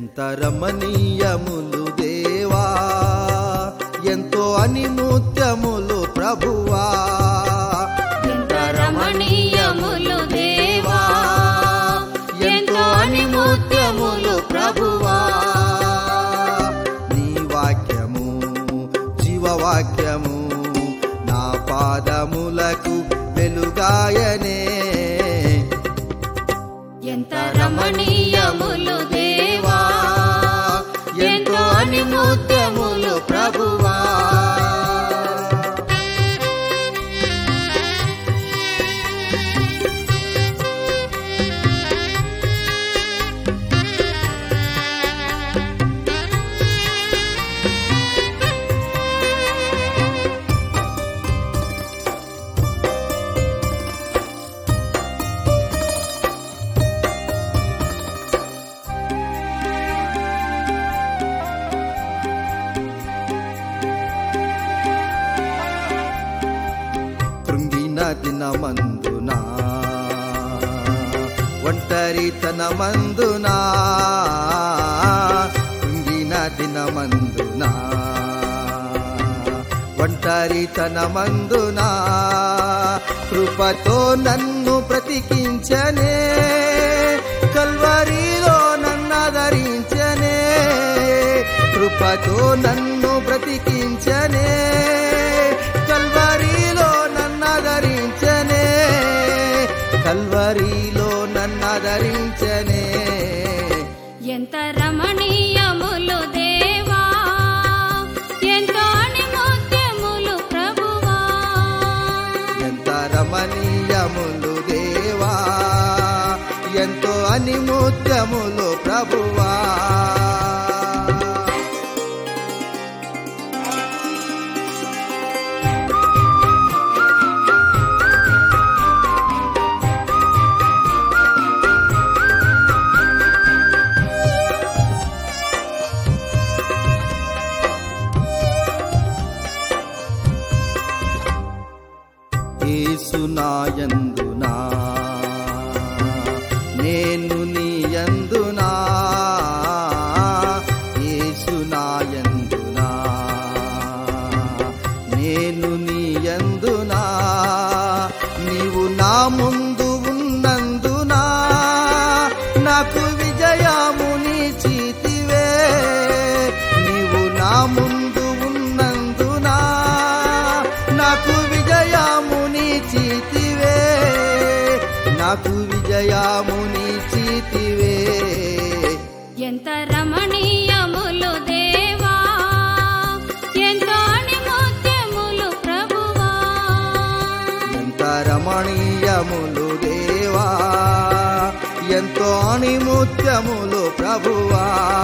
ఎంత రమణీయములు దేవా ఎంతో అనిముత్యములు ప్రభువా ఎంత రమణీయములు దేవా ఎంతో అనిముత్యములు ప్రభువా నీ వాక్యము జీవవాక్యము నా పాదములకు వెలుగాయనే ఎంత రమణీయములు దేవా ఎంతో అనిముత్యములు ప్రభువా కృంగిన దినమందునా ఒంటరితనమందునా కృంగిన దినమందునా ఒంటరితనమందునా కృపతో నన్ను బ్రతికించనే కల్వరిలో నన్నదరించనే కృపతో నన్ను బ్రతికించనే కల్వరిలో నన్నదరించనే కల్వరిలో నన్నదరించనే ఎంత రమణీయములు దేవా ఎంతో అనిముత్యములు ప్రభువా ఎంత రమణీయములు దేవా ఎంతో అనిముత్యములు ప్రభువా ఏసునాయందునా నేను నీయందునా ఏసునాయందునా నేను నీయందునా నీవు నా ముందు ఉన్నందునా నాకు విజయముని చీతివే నీవు నా ముందు ఉన్నందునా నాకు విజయముని చీతివే నాకు విజయముని చీతివే ఎంత రమణీయములు దేవా ఎంతో అనిముత్యములు ప్రభువా ఎంత రమణీయములు దేవా ఎంతో అణిముత్యములు ప్రభువా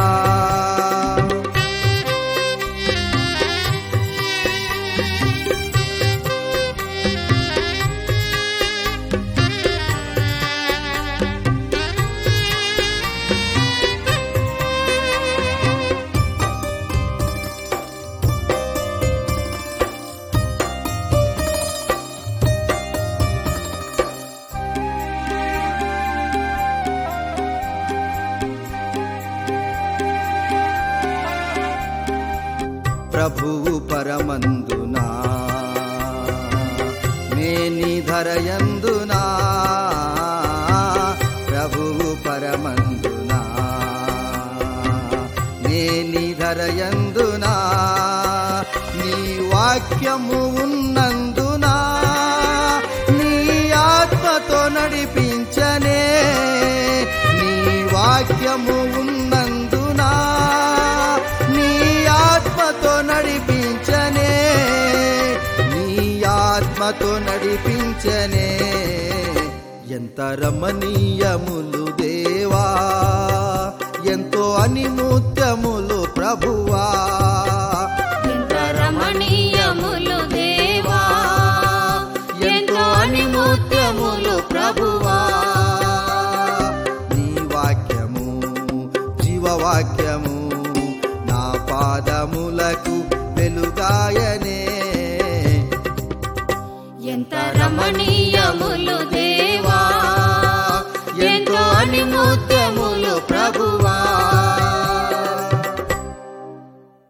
ప్రభువు పరమందునా నేని ధరయందునా ప్రభువు పరమందునా నేని ధరయందునా నీ వాక్యము ఉన్నందునా నీ ఆత్మతో నడిపించనే నీ వాక్యము ఉన్నందునా నీ ఆత్మతో నడిపించనే నీ ఆత్మతో నడిపించనే ఎంత రమణీయములు దేవా ఎంతో అనిముత్యములు ప్రభువా ఎంత రమణీయములు దేవా ఎంతో అనిముత్యములు ప్రభువా నీ వాక్యము జీవవాక్యము నా పాదములకు వెలుగాయనే ఎంత రమణీయములు దేవా ఎంతో అనిముత్యములు ప్రభువా